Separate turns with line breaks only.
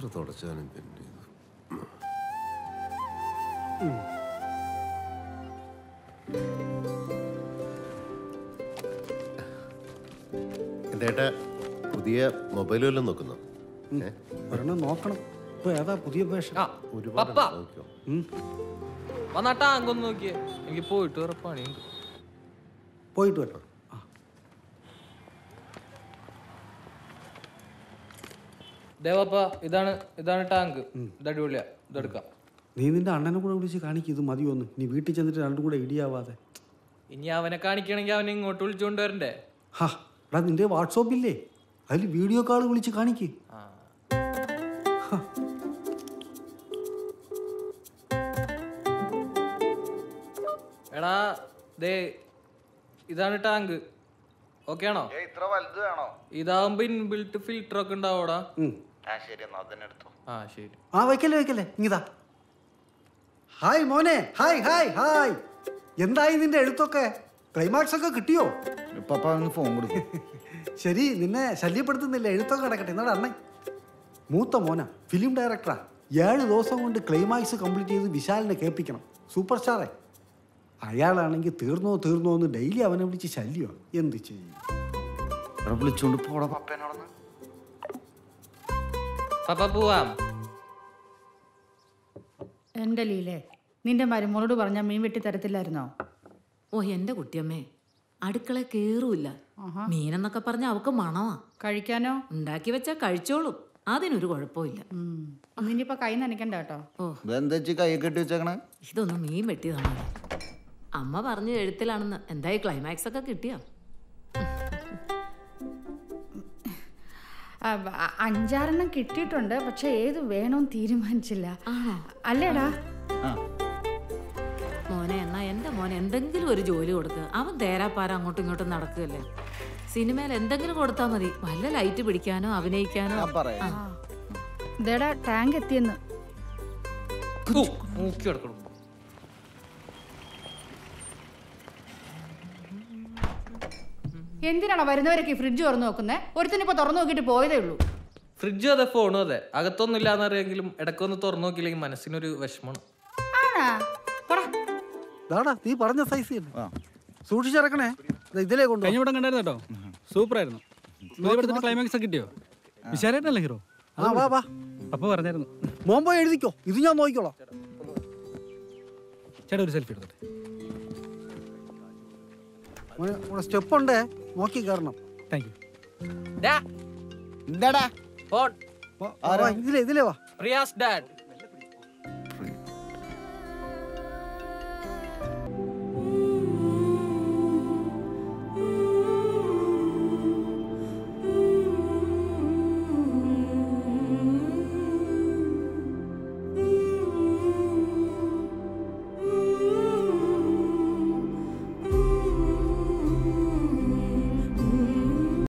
എത്ര തുടച്ചാലും പിന്നെ ഇത് എന്തേട്ടാ പുതിയ മൊബൈൽ വല്ലതും നോക്കുന്നോ ഏ?
ഒരെണ്ണം നോക്കണം ഇപ്പൊ ഏതാ പുതിയ വേഷം
ആ
ഒരുപാട്
പപ്പ
നോക്കിയോ
വന്നാട്ടാ അങ്ങൊന്ന് നോക്കിയേ എനിക്ക് പോയിട്ട് വേറെ പണിയുണ്ട്
പോയിട്ട് വരണം ആ
ദേവപ്പ ഇതാണ് ഇതാണ് ടാങ്ക് ഇത് അടിപൊളിയാ ഇതെടുക്കാം
നീ നിന്റെ അണ്ണനെ കൂടെ വിളിച്ച് കാണിക്കും ഇത് മതിയൊന്ന് നീ വീട്ടിൽ ചെന്നിട്ട് രണ്ടും കൂടെ ഇടിയാവാതെ
ഇനി അവനെ കാണിക്കണമെങ്കിൽ അവനെ ഇങ്ങോട്ട് വിളിച്ചുകൊണ്ട് വരണ്ടേ
ഹാ എടാ നിന്റെ വാട്സോപ്പ് ഇല്ലേ അതിൽ വീഡിയോ കാൾ വിളിച്ച് കാണിക്ക്
ആ എടാ ദേ ഇതാണ് ടാങ്ക് ഓക്കെ ആണോ
ഇത്ര വലുത് വേണോ
ഇതാവുമ്പോ ഇൻബിൽട്ട് ഫിൽറ്റർ ഒക്കെ ഉണ്ടാവോടാ
ഉം.
ആ ശരി എന്നാ അതന്നെ എടുത്തോ
ആ ശരി
ആ വയ്ക്കല്ലേ വയ്ക്കല്ലേ ഇങ്ങിതാ ഹായ് മോനെ ഹായ് ഹായ് ഹായ് എന്തായി നിന്റെ എഴുത്തൊക്കെ ക്ലൈമാക്സ് ഒക്കെ കിട്ടിയോ
പപ്പ ഒന്ന് ഫോൺ കൊടുക്കും
ശരി നിന്നെ ശല്യപ്പെടുത്തുന്നില്ല എഴുത്തൊക്കെ കിടക്കട്ടെ എന്നോട് അണ്ണേ മൂത്ത മോന ഫിലിം ഡയറക്ടറാ ഏഴ് ദിവസം കൊണ്ട് ക്ലൈമാക്സ് കംപ്ലീറ്റ് ചെയ്ത് വിശാലിനെ കേൾപ്പിക്കണം സൂപ്പർ സ്റ്റാറേ അയാളാണെങ്കിൽ തീർന്നോ തീർന്നോ എന്ന് ഡെയിലി അവനെ വിളിച്ച് ശല്യോ എന്ത് ചെയ്യും
ഇവിടെ വിളിച്ചോണ്ട് പോടാ പപ്പേനോടന്ന്
പപ്പ പോവാം
എൻ്റെ ലീലേ നിന്റെ മരുമോളോട് പറഞ്ഞാൽ മീൻ വെട്ടി തരത്തില്ലായിരുന്നോ
ഓ എന്റെ കുട്ടിയമ്മേ അടുക്കള കേറൂല മീനെന്നൊക്കെ പറഞ്ഞ അവക്ക് മണമാ
കഴിക്കാനോ
ഉണ്ടാക്കി വെച്ചാ കഴിച്ചോളും അതിനൊരു കുഴപ്പമില്ല
ഉം. നിന്നിപ്പോ കൈ നനയ്ക്കണ്ട കേട്ടോ
ഓ
ഇതെന്താ വെച്ച് കൈ കെട്ടി വെച്ചേക്കണേ
ഇതൊന്നും മീൻ വെട്ടി തന്നെ അമ്മ പറഞ്ഞ എഴുത്തിലാണെന്ന് എന്തായി ക്ലൈമാക്സ് ഒക്കെ കിട്ടിയോ
ആ, അ- അഞ്ചാറെണ്ണം കിട്ടിയിട്ടുണ്ട് പക്ഷെ ഏത് വേണമെന്ന് തീരുമാനിച്ചില്ല
ആണോ
അല്ലേടാ
ആ
മോനെ എന്നാ എന്റെ മോനെ എന്തെങ്കിലും ഒരു ജോലി കൊടുക്കുക അവൻ തേരാപ്പാര അങ്ങോട്ടും ഇങ്ങോട്ടും നടക്കുകയല്ലേ സിനിമയിൽ എന്തെങ്കിലും കൊടുത്താൽ മതി വല്ല ലൈറ്റ് പിടിക്കാനോ അഭിനയിക്കാനോ
ഞാൻ പറയാം
ഇതേടാ ടാങ്ക് എത്തിയെന്ന്
മൂക്കി കിടക്കണം
എന്തിനാണോ വരുന്നവരൊക്കെ ഈ ഫ്രിഡ്ജ് തുറന്നു നോക്കുന്നേ ഒരുത്തനിപ്പോ തുറന്നു നോക്കിയിട്ട് പോയതേ ഉള്ളൂ
ഫ്രിഡ്ജും അതെ ഫോണും അതെ അകത്തൊന്നും ഇല്ലാന്നറിയെങ്കിലും ഇടയ്ക്കൊന്ന് തുറന്നു നോക്കിയില്ലെങ്കിൽ മനസ്സിനൊരു വിഷമമാണ്
ആണാ പോടാ.
ദാടാ നീ പറഞ്ഞ സൈസ് തന്നെ
ആ
സൂക്ഷിച്ചിറക്കണേ ദേ ഇതിലേ കൊണ്ടു
കഴിഞ്ഞ പടം കണ്ടായിരുന്നു കേട്ടോ സൂപ്പർ ആയിരുന്നു പടത്തിന്റെ ക്ലൈമാക്സ് ഒക്കെ കിട്ടിയോ വിശാലായിട്ടല്ലേ ഹീറോ
ആ വാ വാ
അപ്പൊ പറഞ്ഞായിരുന്നു
മോൻ പോയി എഴുതിക്കോ ഇത് ഞാൻ നോക്കിക്കോളാം
ചേട്ടാ ഒരു സെൽഫി എടുത്തോട്ടെ
സ്റ്റെപ്പ് ഉണ്ടേ നോക്കി കയറണം
താങ്ക് യു
ഡാ,
എന്താടാ
ഫോൺ
വാ, വാ, ഇതിലേ ഇതിലേ വാ
റിയാസ് ഡാഡ്